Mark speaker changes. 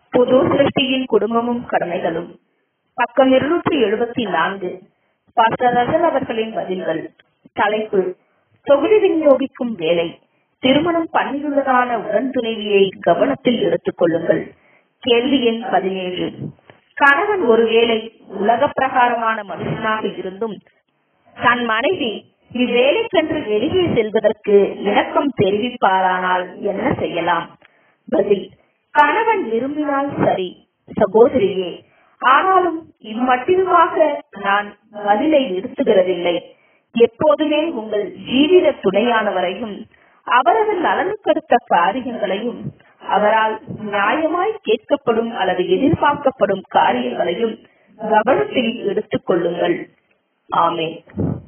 Speaker 1: புது சிருஷ்டியின் குடும்பமும் கடமைகளும் பக்கம் இருநூற்றி எழுபத்தி நான்கு பாஸ்டர் ரசல் அவர்களின் பதில்கள் தலைப்பு தொகுதி விநியோகிக்கும் வேலை திருமணம் பண்ணியுள்ளதான உடன் துணைவியை கவனத்தில் எடுத்துக் கொள்ளுங்கள் கேள்வி எண் பதினேழு கணவன் ஒருவேளை உலக பிரகாரமான மனுஷனாக இருந்தும் தன் மனைவி இவ்வேலைக்கென்று வெளியே செல்வதற்கு இணக்கம் தெரிவிப்பாரானால் என்ன செய்யலாம் பதில் கணவன் விரும்பினால் சரி சகோதரியே ஆனாலும் இம்மட்டிலுமாக நான் பதிலை நிறுத்துகிறதில்லை எப்போதுமே உங்கள் ஜீவித துணையானவரையும் அவரது நலனுக்கடுத்த காரியங்களையும் அவரால் நியாயமாய் கேட்கப்படும் அல்லது எதிர்பார்க்கப்படும் காரியங்களையும் கவனத்தில் எடுத்துக் கொள்ளுங்கள் ஆமே